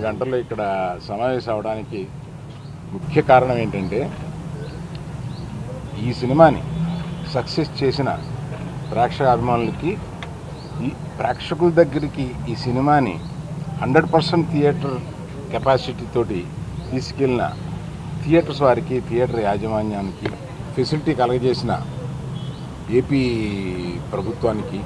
గంటలు ఇక్కడ సమావేశం అవడానికి ముఖ్య కారణం ఏంటంటే ఈ సినిమాని సక్సెస్ చేసిన ప్రేక్షక అభిమానులకి ఈ ప్రేక్షకుల దగ్గరికి ఈ సినిమాని హండ్రెడ్ పర్సెంట్ థియేటర్ కెపాసిటీ తోటి తీసుకెళ్ళిన థియేటర్స్ వారికి థియేటర్ యాజమాన్యానికి ఫెసిలిటీ కలగజేసిన ఏపీ ప్రభుత్వానికి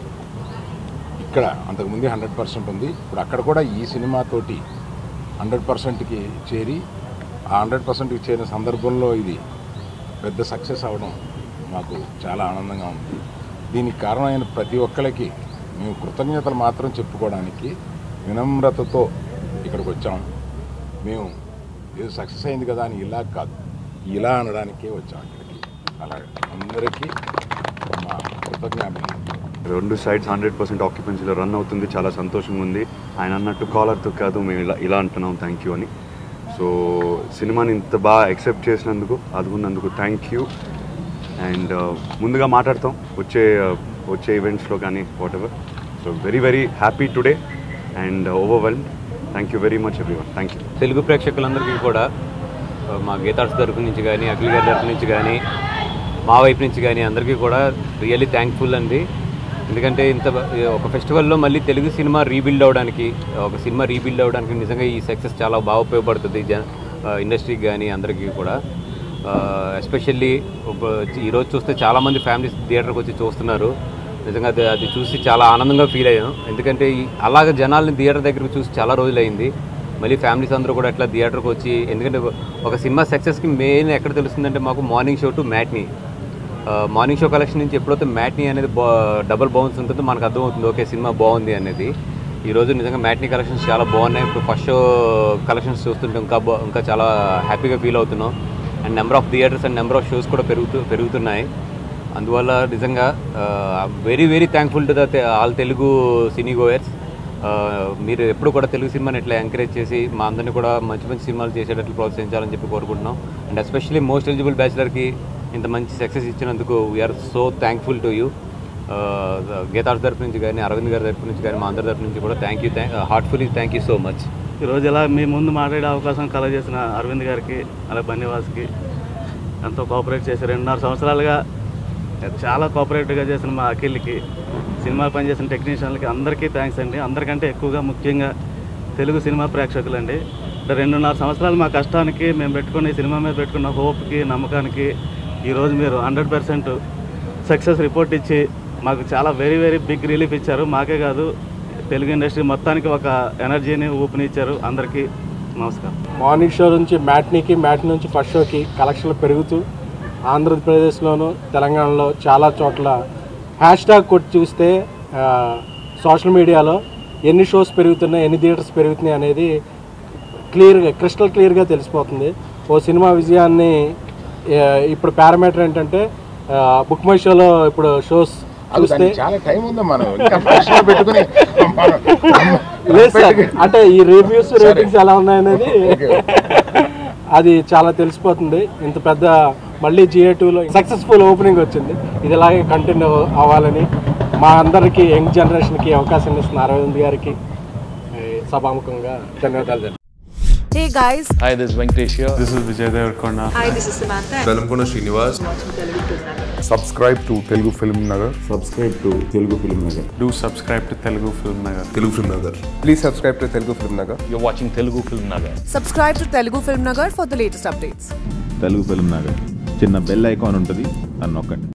ఇక్కడ అంతకుముందు హండ్రెడ్ పర్సెంట్ ఉంది ఇప్పుడు అక్కడ కూడా ఈ సినిమాతోటి హండ్రెడ్ పర్సెంట్కి చేరి ఆ హండ్రెడ్ పర్సెంట్కి చేరిన సందర్భంలో ఇది పెద్ద సక్సెస్ అవ్వడం మాకు చాలా ఆనందంగా ఉంది దీనికి కారణమైన ప్రతి ఒక్కరికి మేము కృతజ్ఞతలు మాత్రం చెప్పుకోవడానికి వినమ్రతతో ఇక్కడికి వచ్చాం మేము ఏదో సక్సెస్ అయింది కదా అని ఇలా కాదు ఇలా అనడానికే వచ్చాం ఇక్కడికి అలాగే అందరికీ మా కృతజ్ఞాభినందనలు రెండు సైడ్స్ హండ్రెడ్ పర్సెంట్ ఆక్యుపెన్సీలో రన్ అవుతుంది చాలా సంతోషంగా ఉంది ఆయన అన్నట్టు కాలర్తో కాదు మేము ఇలా ఇలా అంటున్నాం థ్యాంక్ యూ అని సో సినిమాని ఇంత బాగా యాక్సెప్ట్ చేసినందుకు అందుకున్నందుకు థ్యాంక్ యూ అండ్ ముందుగా మాట్లాడతాం వచ్చే uh, వచ్చే ఈవెంట్స్లో కానీ whatever so very very happy today and overwhelm thank you very much everyone thank you Telugu ప్రేక్షకులందరికీ కూడా ఆ, మా గీతార్స్ తరఫు నుంచి కానీ అఖిల్ గారి తరఫు నుంచి కానీ మా వైపు నుంచి కానీ అందరికీ కూడా రియల్లీ థ్యాంక్ఫుల్ అండి ఎందుకంటే ఇంత బ- ఒక ఫెస్టివల్లో మళ్ళీ తెలుగు సినిమా రీబిల్డ్ అవ్వడానికి ఒక సినిమా రీబిల్డ్ అవ్వడానికి నిజంగా ఈ సక్సెస్ చాలా బాగా ఉపయోగపడుతుంది జన ఇండస్ట్రీకి కానీ అందరికీ కూడా ఎస్పెషల్లీ ఈరోజు చూస్తే చాలామంది ఫ్యామిలీస్ థియేటర్కి వచ్చి చూస్తున్నారు నిజంగా అది అది చూసి చాలా ఆనందంగా ఫీల్ అయ్యాను ఎందుకంటే ఈ- అలాగ జనాల్ని థియేటర్ దగ్గరకు చూసి చాలా రోజులైంది మళ్ళీ ఫ్యామిలీస్ అందరూ కూడా ఎట్లా థియేటర్కి వచ్చి ఎందుకంటే ఒక సినిమా సక్సెస్కి మెయిన్ ఎక్కడ తెలుస్తుందంటే మాకు morning show to matinee morning show collection నుంచి ఎప్పుడైతే మ్యాట్నీ అనేది బా డబుల్ బౌన్స్ ఉంటుందో మనకు అర్థమవుతుంది ఓకే సినిమా బాగుంది అనేది ఈరోజు నిజంగా మ్యాట్నీ కలెక్షన్స్ చాలా బాగున్నాయి ఇప్పుడు ఫస్ట్ షో కలెక్షన్స్ చూస్తుంటే ఇంకా బా ఇంకా చాలా హ్యాపీగా ఫీల్ అవుతున్నాం and number of theatres and number of shows కూడా పెరుగుతూ పెరుగుతున్నాయి అందువల్ల నిజంగా very very thankful to the all Telugu cinegoers మీరు ఎప్పుడు కూడా తెలుగు సినిమాని ఇట్లా ఎంకరేజ్ చేసి మా అందరినీ కూడా మంచి మంచి సినిమాలు చేసేటట్లు ప్రోత్సహించాలని చెప్పి కోరుకుంటున్నాం అండ్ ఎస్పెషల్లీ మోస్ట్ ఎలిజిబుల్ బ్యాచిలర్కి ఇంత మంచి సక్సెస్ ఇచ్చినందుకు we are so thankful to you గీతార్ తరఫు నుంచి కానీ అరవింద్ గారి తరఫు నుంచి కానీ మా అందరి తరఫు నుంచి కూడా thank you thank heartfully thank you so much ఈరోజు ఇలా మీ ముందు మాట్లాడే అవకాశం కలగజేసిన అరవింద్ గారికి అలా బన్నివాస్కి ఎంతో కోఆపరేట్ చేసి రెండున్నర సంవత్సరాలుగా చాలా కోఆపరేటివ్గా చేసిన మా అఖిల్కి సినిమా పనిచేసిన టెక్నీషియన్లకి అందరికీ థ్యాంక్స్ అండి అందరికంటే ఎక్కువగా ముఖ్యంగా తెలుగు సినిమా ప్రేక్షకులండి అంటే రెండున్నర సంవత్సరాలు మా కష్టానికి మేము పెట్టుకున్న ఈ సినిమా మీద పెట్టుకున్న హోప్కి నమ్మకానికి ఈరోజు మీరు హండ్రెడ్ పర్సెంట్ సక్సెస్ రిపోర్ట్ ఇచ్చి మాకు చాలా వెరీ వెరీ బిగ్ రిలీఫ్ ఇచ్చారు మాకే కాదు తెలుగు ఇండస్ట్రీ మొత్తానికి ఒక ఎనర్జీని ఊపిని ఇచ్చారు అందరికీ నమస్కారం మార్నింగ్ షో నుంచి మ్యాట్నీకి మ్యాట్నీ నుంచి ఫస్ట్ షోకి కలెక్షన్లు పెరుగుతూ ఆంధ్రప్రదేశ్లోను తెలంగాణలో చాలా చోట్ల హ్యాష్ ట్యాగ్ కొట్టి చూస్తే ఆ, సోషల్ మీడియాలో ఎన్ని షోస్ పెరుగుతున్నాయి ఎన్ని థియేటర్స్ పెరుగుతున్నాయి అనేది క్లియర్గా క్రిస్టల్ క్లియర్గా తెలిసిపోతుంది ఓ సినిమా విజయాన్ని ఆ, ఇప్పుడు పారామీటర్ ఏంటంటే బుక్ మై షోలో ఇప్పుడు షోస్ అది చూస్తే దానికి చాలా టైం ఉంది మనం ఇంకా ప్రశ్నలు పెట్టుకుని మనం- లేదు సార్ అంటే ఈ రివ్యూస్ రేటింగ్స్ ఎలా ఉన్నాయనేది ఓకే. అది చాలా తెలిసిపోతుంది ఇంత పెద్ద మళ్ళీ జిఏ టూలో సక్సెస్ఫుల్ ఓపెనింగ్ వచ్చింది ఇది ఇలాగే కంటిన్యూ అవ్వాలని మా అందరికీ యంగ్ జనరేషన్కి అవకాశం ఇస్తున్న అరవింద్ గారికి ఏ, సభాముఖంగా ధన్యవాదాలు తెలియజేస్తున్నాను. Hey guys, Hi, this is Venkatesh here. This is Vijay Devarkonda. hi, this is Samantha. Velankonda Srinivas subscribe to Telugu film Nagar Do subscribe to Telugu Film Nagar. Telugu film Nagar please subscribe to Telugu film Nagar You're watching Telugu Film Nagar. Subscribe to Telugu Film Nagar for the latest updates. Telugu film Nagar చిన్న bell icon ఉంటుంది అని నొక్కండి